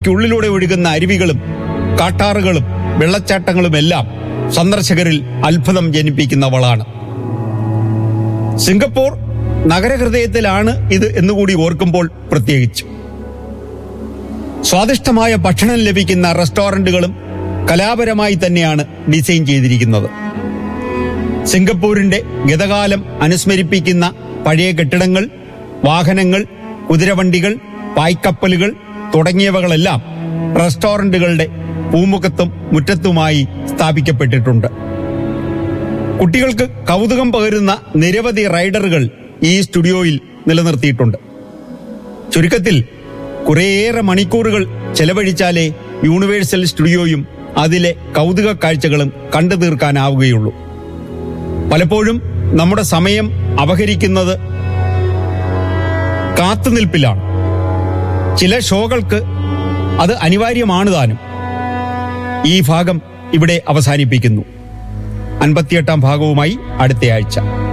ഉള്ളിലൂടെ ഒഴുകുന്ന അരുവികളും കാട്ടാറുകളും വെള്ളച്ചാട്ടങ്ങളുമെല്ലാം സന്ദർശകരിൽ അത്ഭുതം ജനിപ്പിക്കുന്നവളാണ് സിംഗപ്പൂർ നഗരഹൃദയത്തിലാണ് ഇത് എന്നുകൂടി ഓർക്കുമ്പോൾ പ്രത്യേകിച്ച് സ്വാദിഷ്ടമായ ഭക്ഷണം ലഭിക്കുന്ന റെസ്റ്റോറന്റുകളും കലാപരമായി തന്നെയാണ് ഡിസൈൻ ചെയ്തിരിക്കുന്നത് സിംഗപ്പൂരിന്റെ ഗതകാലം അനുസ്മരിപ്പിക്കുന്ന പഴയ കെട്ടിടങ്ങൾ വാഹനങ്ങൾ കുതിരവണ്ടികൾ പായ്ക്കപ്പലുകൾ തുടങ്ങിയവകളെല്ലാം റെസ്റ്റോറന്റുകളുടെ പൂമുഖത്തും മുറ്റത്തുമായി സ്ഥാപിക്കപ്പെട്ടിട്ടുണ്ട് കുട്ടികൾക്ക് കൗതുകം പകരുന്ന നിരവധി റൈഡറുകൾ ഈ സ്റ്റുഡിയോയിൽ നിലനിർത്തിയിട്ടുണ്ട് ചുരുക്കത്തിൽ കുറേയേറെ മണിക്കൂറുകൾ ചെലവഴിച്ചാലേ യൂണിവേഴ്സൽ സ്റ്റുഡിയോയും അതിലെ കൗതുക കാഴ്ചകളും കണ്ടു തീർക്കാനാവുകയുള്ളൂ പലപ്പോഴും നമ്മുടെ സമയം അപഹരിക്കുന്നത് കാത്തുനിൽപ്പിലാണ് ചില ഷോകൾക്ക് അത് അനിവാര്യമാണ് താനും ഈ ഭാഗം ഇവിടെ അവസാനിപ്പിക്കുന്നു അൻപത്തിയെട്ടാം ഭാഗവുമായി അടുത്തയാഴ്ച